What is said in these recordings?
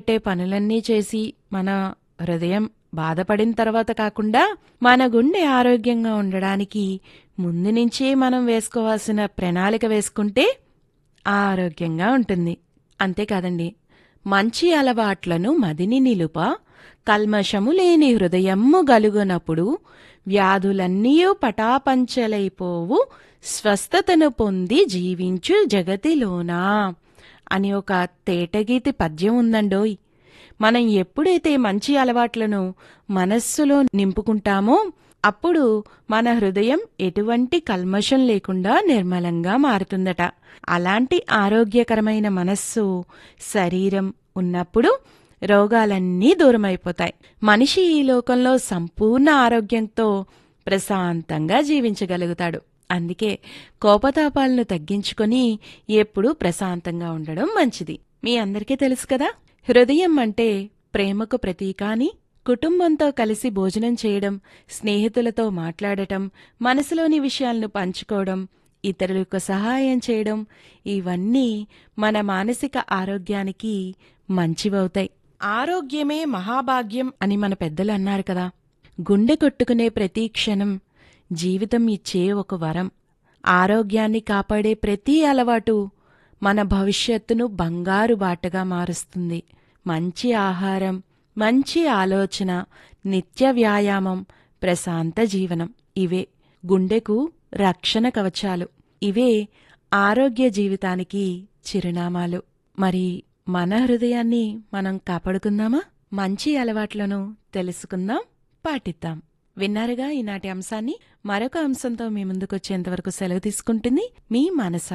పెట్టే పనులన్నీ చేసి మన హృదయం బాధపడిన తర్వాత కాకుండా మన గుండె ఆరోగ్యంగా ఉండడానికి ముందు నుంచే మనం వేసుకోవాల్సిన ప్రణాళిక వేసుకుంటే ఆరోగ్యంగా ఉంటుంది అంతేకాదండి మంచి అలవాట్లను మదిని నిలుప కల్మషము లేని హృదయము గలుగునప్పుడు వ్యాధులన్నీ పటాపంచలైపోవు స్వస్థతను పొంది జీవించు జగతిలోనా అని ఒక తేటగీతి పద్యం ఉందండోయ్ మనం ఎప్పుడైతే మంచి అలవాట్లను మనస్సులో నింపుకుంటామో అప్పుడు మన హృదయం ఎటువంటి కల్మషం లేకుండా నిర్మలంగా మారుతుందట అలాంటి ఆరోగ్యకరమైన మనస్సు శరీరం ఉన్నప్పుడు రోగాలన్నీ దూరమైపోతాయి మనిషి ఈ లోకంలో సంపూర్ణ ఆరోగ్యంతో ప్రశాంతంగా జీవించగలుగుతాడు అందుకే కోపతాపాలను తగ్గించుకొని ఎప్పుడూ ప్రశాంతంగా ఉండడం మంచిది మీ అందరికీ తెలుసు కదా హృదయం అంటే ప్రేమకు ప్రతీక అని కుటుంబంతో కలిసి భోజనం చేయడం స్నేహితులతో మాట్లాడటం మనసులోని విషయాలను పంచుకోవడం ఇతరులకు సహాయం చేయడం ఇవన్నీ మన మానసిక ఆరోగ్యానికి మంచివవుతాయి ఆరోగ్యమే మహాభాగ్యం అని మన పెద్దలు అన్నారు కదా గుండె కొట్టుకునే ప్రతి క్షణం జీవితం ఇచ్చే ఒక వరం ఆరోగ్యాన్ని కాపాడే ప్రతి అలవాటు మన భవిష్యత్తును బంగారు బాటగా మారుస్తుంది మంచి ఆహారం మంచి ఆలోచన నిత్య వ్యాయామం ప్రశాంత జీవనం ఇవే గుండెకు రక్షణ కవచాలు ఇవే ఆరోగ్య జీవితానికి చిరునామాలు మరి మన హృదయాన్ని మనం కాపాడుకుందామా మంచి అలవాట్లను తెలుసుకుందాం పాటిద్దాం విన్నారుగా ఈనాటి అంశాన్ని మరొక అంశంతో మీ ముందుకొచ్చేంతవరకు సెలవు తీసుకుంటుంది మీ మనస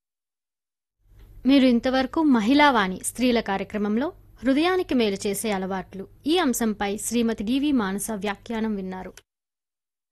మీరు ఇంతవరకు మహిళావాణి స్త్రీల కార్యక్రమంలో హృదయానికి మేలు చేసే అలవాట్లు ఈ అంశంపై శ్రీమతి డివి మానస వ్యాఖ్యానం విన్నారు